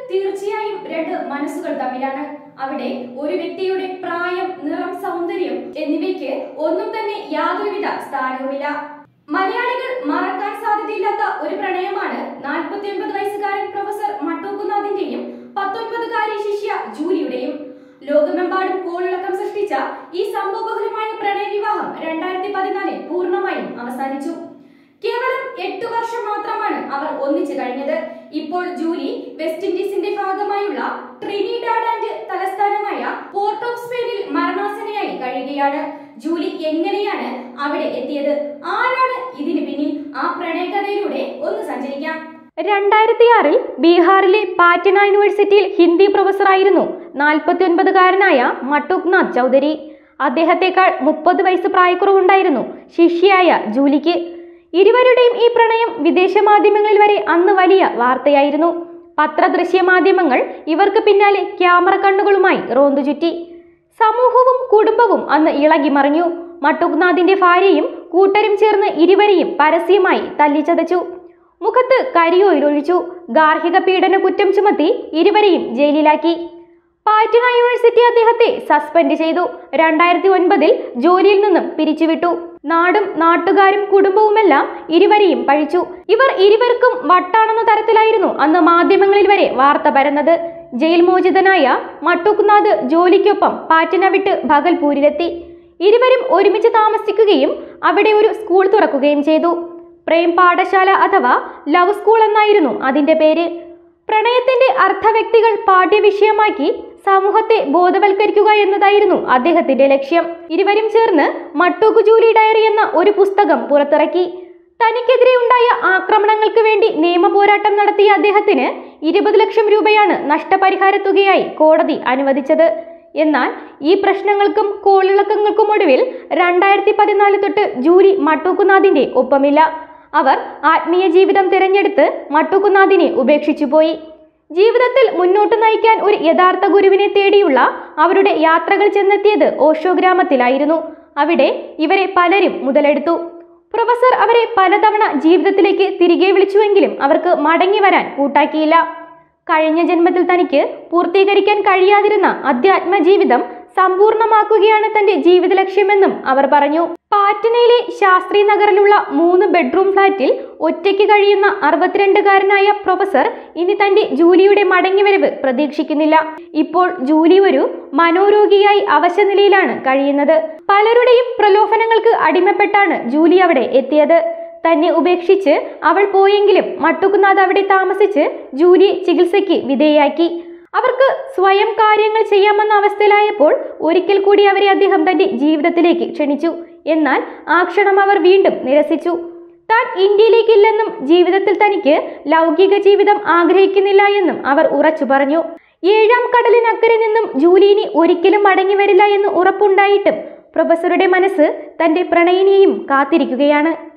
തീർച്ചയായും രണ്ട് മനസ്സുകൾ തമ്മിലാണ് അവിടെ ഒരു വ്യക്തിയുടെ പ്രായം നിറം സൗന്ദര്യം എന്നിവയ്ക്ക് ഒന്നും തന്നെ യാതൊരുവിധ സ്ഥാനവുമില്ല മലയാളികൾ മറക്കാൻ സാധ്യതയില്ലാത്ത ഒരു പ്രണയമാണ് നാൽപ്പത്തി ഒൻപത് വയസ്സുകാരൻ പ്രൊഫസർ മട്ടൂക്കുനാഥിന്റെയും പത്തൊൻപതുകാരി ശിഷ്യ ജൂലിയുടെയും ലോകമെമ്പാടും കോളിളക്കം സൃഷ്ടിച്ച ഈ സംഭവബഹുലമായ പ്രണയ വിവാഹം രണ്ടായിരത്തി പതിനാലിൽ പൂർണ്ണമായും അവസാനിച്ചു കേവലം എട്ട് വർഷം മാത്രമാണ് അവർ ഒന്നിച്ചു കഴിഞ്ഞത് ഇപ്പോൾ ജൂലി വെസ്റ്റ് ഇൻഡീസിന്റെ ഭാഗമായുള്ള ട്രിനിഡാഡ് ആൻഡ് തലസ്ഥാനമായ പോർട്ട് ഓഫ് സ്പെയിനിൽ മരണാസനയായി കഴിയുകയാണ് ജൂലി എങ്ങനെയാണ് അവിടെ എത്തിയത് ആരാണ് ഇതിന് പിന്നിൽ ആ പ്രണയകഥയിലൂടെ ഒന്ന് സഞ്ചരിക്കാം രണ്ടായിരത്തി ആറിൽ ബീഹാറിലെ പാറ്റ്ന യൂണിവേഴ്സിറ്റിയിൽ ഹിന്ദി പ്രൊഫസറായിരുന്നു നാൽപ്പത്തി ഒൻപതുകാരനായ മട്ടുക്നാഥ് ചൗധരി അദ്ദേഹത്തെക്കാൾ മുപ്പത് വയസ്സ് പ്രായക്കുറവുണ്ടായിരുന്നു ശിഷ്യയായ ജൂലിക്ക് ഇരുവരുടെയും ഈ പ്രണയം വിദേശ മാധ്യമങ്ങളിൽ വരെ അന്ന് വലിയ വാർത്തയായിരുന്നു പത്രദൃശ്യ മാധ്യമങ്ങൾ ഇവർക്ക് പിന്നാലെ ക്യാമറ കണ്ണുകളുമായി റോന്തു ചുറ്റി സമൂഹവും കുടുംബവും അന്ന് ഇളകി മറിഞ്ഞു മട്ടുക്നാഥിന്റെ ഭാര്യയും കൂട്ടരും ചേർന്ന് ഇരുവരെയും പരസ്യമായി തല്ലിച്ചതച്ചു മുഖത്ത് കരിയോയിലൊഴിച്ചു ഗാർഹിക പീഡന കുറ്റം ചുമത്തി ഇരുവരെയും ജയിലിലാക്കി പാറ്റ്ന യൂണിവേഴ്സിറ്റി അദ്ദേഹത്തെ സസ്പെൻഡ് ചെയ്തു രണ്ടായിരത്തി ഒൻപതിൽ ജോലിയിൽ നിന്നും പിരിച്ചുവിട്ടു നാടും നാട്ടുകാരും കുടുംബവുമെല്ലാം ഇരുവരെയും പഴിച്ചു ഇവർ ഇരുവർക്കും വട്ടാണെന്ന തരത്തിലായിരുന്നു അന്ന് മാധ്യമങ്ങളിൽ വരെ വാർത്ത പരന്നത് ജയിൽ മോചിതനായ മട്ടുക്കുനാഥ് ജോലിക്കൊപ്പം പാറ്റ്ന വിട്ട് ഭഗൽപൂരിലെത്തി ഇരുവരും ഒരുമിച്ച് താമസിക്കുകയും അവിടെ ഒരു സ്കൂൾ തുറക്കുകയും ചെയ്തു പ്രേം പാഠശാല അഥവാ ലവ് സ്കൂൾ എന്നായിരുന്നു അതിന്റെ പേര് പ്രണയത്തിന്റെ അർത്ഥവ്യക്തികൾ പാഠ്യവിഷയമാക്കി സമൂഹത്തെ ബോധവൽക്കരിക്കുക എന്നതായിരുന്നു അദ്ദേഹത്തിന്റെ ലക്ഷ്യം ഇരുവരും ചേർന്ന് മട്ടൂക്കു ജൂലി ഡയറി എന്ന ഒരു പുസ്തകം പുറത്തിറക്കി തനിക്കെതിരെ ഉണ്ടായ ആക്രമണങ്ങൾക്ക് വേണ്ടി നിയമ പോരാട്ടം നടത്തിയ അദ്ദേഹത്തിന് ഇരുപത് ലക്ഷം രൂപയാണ് നഷ്ടപരിഹാര തുകയായി കോടതി അനുവദിച്ചത് എന്നാൽ ഈ പ്രശ്നങ്ങൾക്കും കോളിളക്കങ്ങൾക്കും ഒടുവിൽ രണ്ടായിരത്തി പതിനാല് തൊട്ട് ജൂലി മട്ടൂക്കുനാഥിന്റെ ഒപ്പമില്ല അവർ ആത്മീയ ജീവിതം തിരഞ്ഞെടുത്ത് മട്ടുക്കുനാഥിനെ ഉപേക്ഷിച്ചു പോയി ജീവിതത്തിൽ മുന്നോട്ട് നയിക്കാൻ ഒരു യഥാർത്ഥ ഗുരുവിനെ തേടിയുള്ള അവരുടെ യാത്രകൾ ചെന്നെത്തിയത് ഓഷോ ഗ്രാമത്തിലായിരുന്നു അവിടെ ഇവരെ പലരും മുതലെടുത്തു പ്രൊഫസർ അവരെ പലതവണ ജീവിതത്തിലേക്ക് തിരികെ വിളിച്ചുവെങ്കിലും അവർക്ക് മടങ്ങി വരാൻ കൂട്ടാക്കിയില്ല കഴിഞ്ഞ ജന്മത്തിൽ തനിക്ക് പൂർത്തീകരിക്കാൻ കഴിയാതിരുന്ന അധ്യാത്മ ജീവിതം സമ്പൂർണ്ണമാക്കുകയാണ് തന്റെ ജീവിത ലക്ഷ്യമെന്നും അവർ പറഞ്ഞു പാറ്റ്നയിലെ ശാസ്ത്രി നഗറിലുള്ള മൂന്ന് ബെഡ്റൂം ഫ്ളാറ്റിൽ ഒറ്റയ്ക്ക് കഴിയുന്ന അറുപത്തിരണ്ടുകാരനായ പ്രൊഫസർ ഇനി തന്റെ ജൂലിയുടെ മടങ്ങിവരവ് പ്രതീക്ഷിക്കുന്നില്ല ഇപ്പോൾ ജൂലി ഒരു മനോരോഗിയായി അവശനിലയിലാണ് കഴിയുന്നത് പലരുടെയും പ്രലോഭനങ്ങൾക്ക് അടിമപ്പെട്ടാണ് ജൂലി അവിടെ എത്തിയത് തന്നെ ഉപേക്ഷിച്ച് അവൾ പോയെങ്കിലും മട്ടുക്കുന്നാഥ് അവിടെ താമസിച്ച് ജൂലിയെ ചികിത്സയ്ക്ക് വിധേയാക്കി അവർക്ക് സ്വയം കാര്യങ്ങൾ ചെയ്യാമെന്ന അവസ്ഥയിലായപ്പോൾ ഒരിക്കൽ കൂടി അവരെ അദ്ദേഹം തന്റെ ജീവിതത്തിലേക്ക് ക്ഷണിച്ചു എന്നാൽ ആ ക്ഷണം അവർ വീണ്ടും നിരസിച്ചു താൻ ഇന്ത്യയിലേക്കില്ലെന്നും ജീവിതത്തിൽ തനിക്ക് ലൗകിക ജീവിതം ആഗ്രഹിക്കുന്നില്ല എന്നും അവർ ഉറച്ചു പറഞ്ഞു ഏഴാം കടലിനക്കരെ നിന്നും ജൂലിയിനി ഒരിക്കലും മടങ്ങി വരില്ല എന്ന് ഉറപ്പുണ്ടായിട്ടും പ്രൊഫസറുടെ മനസ്സ് തന്റെ പ്രണയിനിയെയും കാത്തിരിക്കുകയാണ്